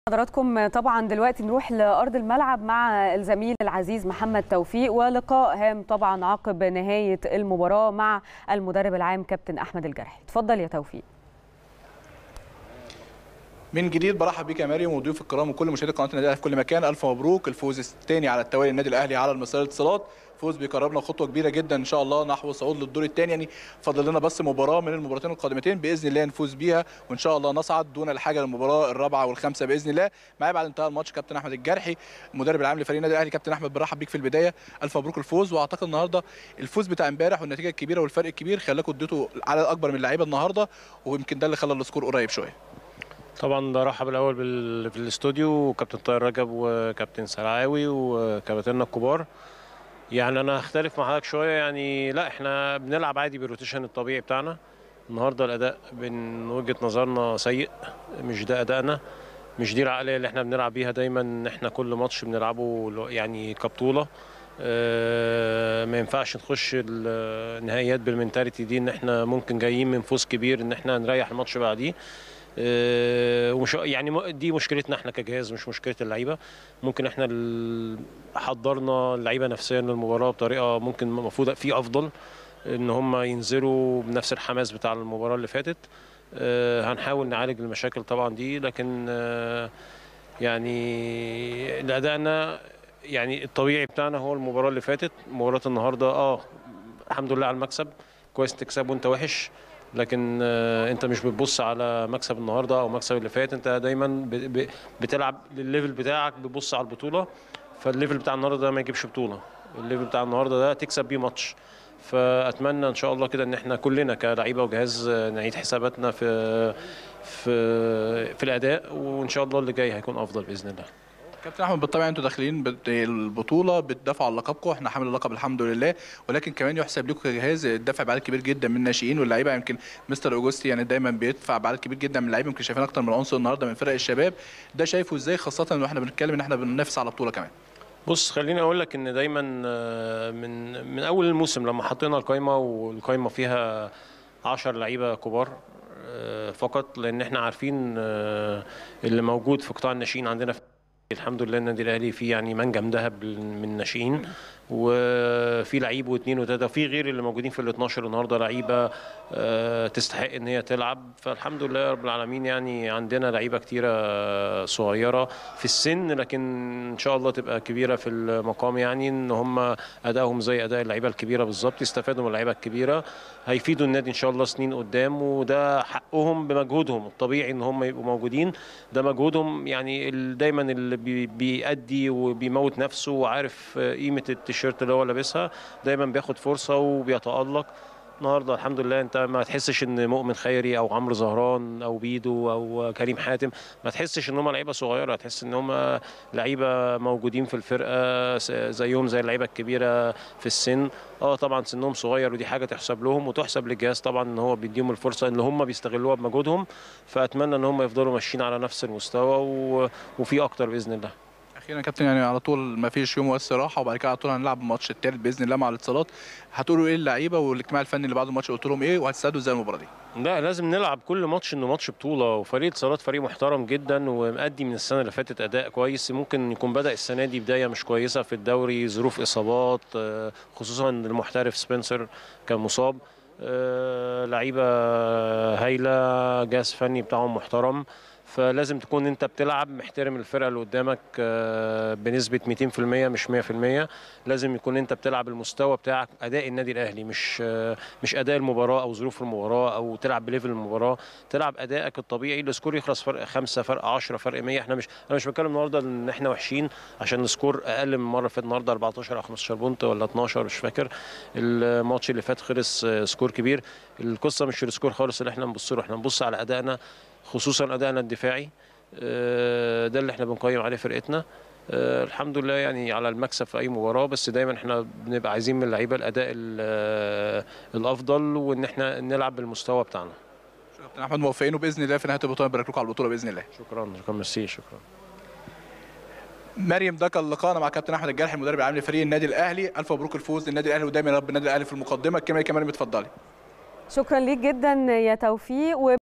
حضراتكم طبعا دلوقتي نروح لارض الملعب مع الزميل العزيز محمد توفيق ولقاء هام طبعا عقب نهايه المباراه مع المدرب العام كابتن احمد الجرحي اتفضل يا توفيق من جديد برحب بيك يا مريم وضيوف الكرام وكل مشاهدي قناه النادي الاهلي في كل مكان الف مبروك الفوز الثاني على التوالي النادي الاهلي على المصرية الاتصالات فوز بيقربنا خطوه كبيره جدا ان شاء الله نحو الصعود للدور الثاني يعني فاضل لنا بس مباراه من المباراتين القادمتين باذن الله نفوز بيها وان شاء الله نصعد دون الحاجه للمباراه الرابعه والخامسه باذن الله معايا بعد انتهاء الماتش كابتن احمد الجرحي المدرب العام لفريق النادي الاهلي كابتن احمد برحب بيك في البدايه الف مبروك الفوز واعتقد النهارده الفوز بتاع امبارح والنتيجه الكبيره والفرق الكبير خلاكم اديتوا عدد اكبر من اللعيبه النهارده ويمكن ده اللي خلى السكور قريب شويه طبعا برحب الاول بال... في الاستوديو كابتن طاهر رجب وكابتن سرعاوي وكابتننا الكبار يعني انا هختلف مع حضرتك شويه يعني لا احنا بنلعب عادي بالروتيشن الطبيعي بتاعنا النهارده الاداء من وجهه نظرنا سيء مش ده ادائنا مش دي العقليه اللي احنا بنلعب بيها دايما ان احنا كل ماتش بنلعبه يعني كبطوله اه ما ينفعش نخش النهائيات بالمنتاليتي دي ان احنا ممكن جايين من فوز كبير ان احنا نريح الماتش بعديه ومش يعني دي مشكلتنا احنا كجهاز مش مشكله اللعيبه ممكن احنا حضرنا اللعيبه نفسيا للمباراه بطريقه ممكن المفروض في افضل ان هم ينزلوا بنفس الحماس بتاع المباراه اللي فاتت هنحاول نعالج المشاكل طبعا دي لكن يعني ادائنا يعني الطبيعي بتاعنا هو المباراه اللي فاتت مباراه النهارده اه الحمد لله على المكسب كويس تكسب وانت وحش لكن انت مش بتبص على مكسب النهارده او مكسب اللي فات انت دايما بتلعب للليفل بتاعك بتبص على البطوله فالليفل بتاع النهارده ده ما يجيبش بطوله الليفل بتاع النهارده ده تكسب بيه ماتش فاتمنى ان شاء الله كده ان احنا كلنا كلعيبه وجهاز نعيد حساباتنا في في في الاداء وان شاء الله اللي جاي هيكون افضل باذن الله كابتن احمد بالطبع انتوا داخلين البطوله بتدافعوا على لقبكم احنا حامل اللقب الحمد لله ولكن كمان يحسب لكم كجهاز الدفع بعدد كبير جدا من الناشئين واللعيبه يمكن مستر اوجوستي يعني دايما بيدفع بعدد كبير جدا من اللعيبه يمكن شايفين اكتر من عنصر النهارده من فرق الشباب ده شايفه ازاي خاصه واحنا بنتكلم ان احنا بننافس على بطوله كمان بص خليني اقول لك ان دايما من من اول الموسم لما حطينا القايمه والقايمه فيها 10 لعيبه كبار فقط لان احنا عارفين اللي موجود في قطاع الناشئين عندنا في الحمد لله النادي الاهلي فيه يعني منجم ذهب من الناشئين وفي لعيب واثنين وثلاثه في غير اللي موجودين في ال 12 النهارده لعيبه تستحق ان هي تلعب فالحمد لله رب العالمين يعني عندنا لعيبه كتيره صغيره في السن لكن ان شاء الله تبقى كبيره في المقام يعني ان هم ادائهم زي اداء اللعيبه الكبيره بالظبط يستفادوا من اللعيبه الكبيره هيفيدوا النادي ان شاء الله سنين قدام وده حقهم بمجهودهم الطبيعي ان هم يبقوا موجودين ده مجهودهم يعني دايما اللي بيأدي وبيموت نفسه وعارف قيمه التيشيرت اللي هو لابسها دايما بياخد فرصه وبيتالق النهارده الحمد لله انت ما تحسش ان مؤمن خيري او عمرو زهران او بيدو او كريم حاتم ما تحسش ان هم لعيبه صغيره تحس ان هم لعيبه موجودين في الفرقه زيهم زي اللعيبه الكبيره في السن اه طبعا سنهم صغير ودي حاجه تحسب لهم وتحسب للجهاز طبعا ان هو بيديهم الفرصه ان هم بيستغلوها بمجهودهم فاتمنى ان هم يفضلوا ماشيين على نفس المستوى وفي اكتر باذن الله اخيرا كابتن يعني على طول ما فيش يوم واستراحه وبعد كده على طول هنلعب الماتش الثالث باذن الله مع الاتصالات هتقولوا ايه اللعيبه والاجتماع الفني اللي بعد الماتش قلت لهم ايه وهتستعدوا ازاي المباراه دي؟ لا لازم نلعب كل ماتش انه ماتش بطوله وفريق الاتصالات فريق محترم جدا ومأدي من السنه اللي فاتت اداء كويس ممكن يكون بدا السنه دي بدايه مش كويسه في الدوري ظروف اصابات خصوصا المحترف سبنسر كان مصاب لعيبه هايله جهاز فني بتاعهم محترم فلازم تكون انت بتلعب محترم الفرقه اللي قدامك بنسبه 200% مش 100% لازم يكون انت بتلعب المستوى بتاعك اداء النادي الاهلي مش مش اداء المباراه او ظروف المباراه او تلعب بليفل المباراه تلعب ادائك الطبيعي السكور يخلص فرق 5 فرق 10 فرق 100 احنا مش انا مش بتكلم النهارده ان احنا وحشين عشان السكور اقل من مره فاتت النهارده 14 او 15 بونت ولا 12 مش فاكر الماتش اللي فات خلص سكور كبير القصه مش السكور خالص اللي احنا نبص له احنا نبص على ادائنا خصوصا ادائنا الدفاعي ده اللي احنا بنقيم عليه فرقتنا الحمد لله يعني على المكسب في اي مباراه بس دايما احنا بنبقى عايزين من اللعيبه الاداء الافضل وان احنا نلعب بالمستوى بتاعنا كابتن احمد موفقين وباذن الله في نهايه البطوله نبارك لكم على البطوله باذن الله شكرا شكرا ميرسي شكرا مريم ده كان لقاءنا مع كابتن احمد الجرحي المدرب العام لفريق النادي الاهلي الف مبروك الفوز للنادي الاهلي ودايما يا رب النادي الاهلي في المقدمه الكلمه كمان اتفضلي شكرا ليك جدا يا توفيق